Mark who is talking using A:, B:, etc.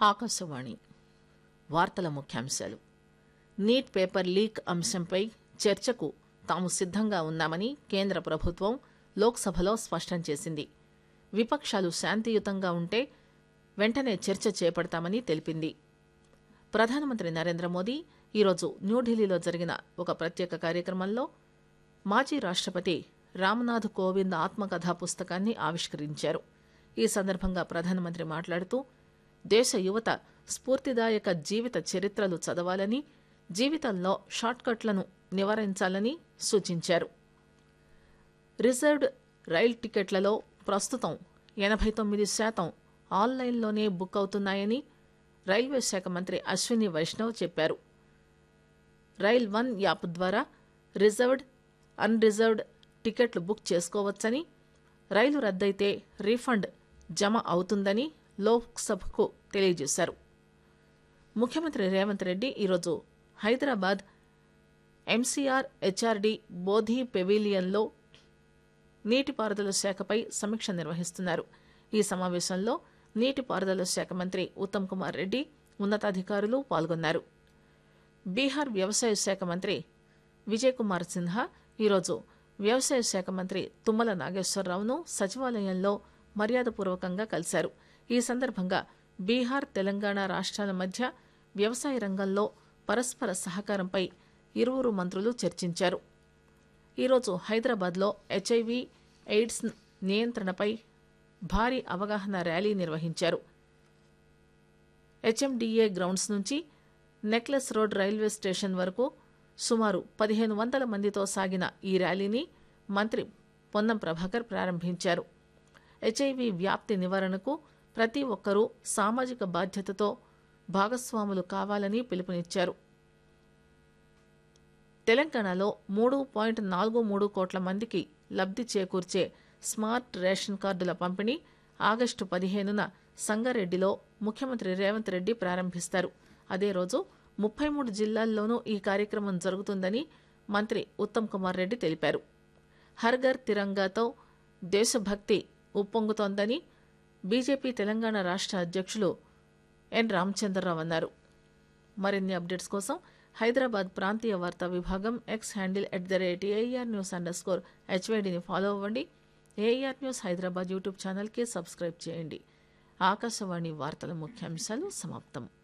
A: ఆకాశవాణి వార్తల ముఖ్యాంశాలు neat paper leak అంశంపై చర్చకు తాము సిద్దంగా ఉన్నామని కేంద్ర ప్రభుత్వం లోక్సభలో స్పష్టం చేసింది విపక్షాలు శాంతియుతంగా ఉంటే వెంటనే చర్చ చేపడతామని తెలిపింది ప్రధానమంత్రి నరేంద్ర మోదీ ఈరోజు న్యూఢిల్లీలో జరిగిన ఒక ప్రత్యేక కార్యక్రమంలో మాజీ రాష్టపతి రామ్నాథ్ కోవింద్ ఆత్మకథా పుస్తకాన్ని ఆవిష్కరించారు ఈ సందర్భంగా ప్రధానమంత్రి మాట్లాడుతూ దేశ యువత స్ఫూర్తిదాయక జీవిత చరిత్రలు చదవాలని జీవితంలో షార్ట్కట్లను నివారించాలని సూచించారు రిజర్వ్డ్ రైల్ టికెట్లలో ప్రస్తుతం ఎనభై తొమ్మిది శాతం ఆన్లైన్లోనే బుక్ అవుతున్నాయని రైల్వే శాఖ మంత్రి అశ్విని వైష్ణవ్ చెప్పారు రైల్ వన్ యాప్ ద్వారా రిజర్వ్డ్ అన్ రిజర్వ్డ్ టికెట్లు బుక్ చేసుకోవచ్చని రైలు రద్దయితే రీఫండ్ జమ అవుతుందని లోక్సభకు తెలియజేశారు ముఖ్యమంత్రి రేవంత్ రెడ్డి ఈరోజు హైదరాబాద్ ఎంసీఆర్ హెచ్ఆర్డీ బోధి పెవిలియన్లో నీటిపారుదల శాఖపై సమీక్ష నిర్వహిస్తున్నారు ఈ సమావేశంలో నీటిపారుదల శాఖ మంత్రి ఉత్తమ్ కుమార్ రెడ్డి ఉన్నతాధికారులు పాల్గొన్నారు బీహార్ వ్యవసాయ శాఖ మంత్రి విజయ్ కుమార్ సిన్హా ఈరోజు వ్యవసాయ శాఖ మంత్రి తుమ్మల నాగేశ్వరరావును సచివాలయంలో మర్యాదపూర్వకంగా కలిశారు ఈ సందర్భంగా బీహార్ తెలంగాణ రాష్ట్రాల మధ్య వ్యవసాయ రంగంలో పరస్పర సహకారంపై ఇరువురు మంత్రులు చర్చించారు ఈరోజు హైదరాబాద్లో హెచ్ఐవి ఎయిడ్స్ నియంత్రణపై భారీ అవగాహన ర్యాలీ నిర్వహించారు హెచ్ఎండిఏ గ్రౌండ్స్ నుంచి నెక్లెస్ రోడ్ రైల్వే స్టేషన్ వరకు సుమారు పదిహేను వందల మందితో సాగిన ఈ ర్యాలీని మంత్రి పొన్నం ప్రభాకర్ ప్రారంభించారు హెచ్ఐవి వ్యాప్తి నివారణకు ప్రతి ఒక్కరూ సామాజిక బాధ్యతతో భాగస్వాములు కావాలని పిలుపునిచ్చారు తెలంగాణలో మూడు పాయింట్ నాలుగు మూడు కోట్ల మందికి లబ్ది చేకూర్చే స్మార్ట్ రేషన్ కార్డుల పంపిణీ ఆగస్టు పదిహేనున సంగారెడ్డిలో ముఖ్యమంత్రి రేవంత్ రెడ్డి ప్రారంభిస్తారు అదే రోజు ముప్పై మూడు జిల్లాల్లోనూ ఈ కార్యక్రమం జరుగుతుందని మంత్రి ఉత్తమ్ కుమార్ రెడ్డి తెలిపారు హర్ఘర్ తిరంగాతో దేశభక్తి ఉప్పొంగుతోందని బీజేపీ తెలంగాణ రాష్ట్ర అధ్యక్షులు ఎన్ రామచంద్రరావు అన్నారు మరిన్ని అప్డేట్స్ కోసం హైదరాబాద్ ప్రాంతీయ వార్తా విభాగం X handle at the rate AIR news underscore హెచ్వైడిని ఫాలో అవ్వండి ఏఆర్ న్యూస్ హైదరాబాద్ యూట్యూబ్ ఛానల్కి సబ్స్క్రైబ్ చేయండి ఆకాశవాణి వార్తల ముఖ్యాంశాలు సమాప్తం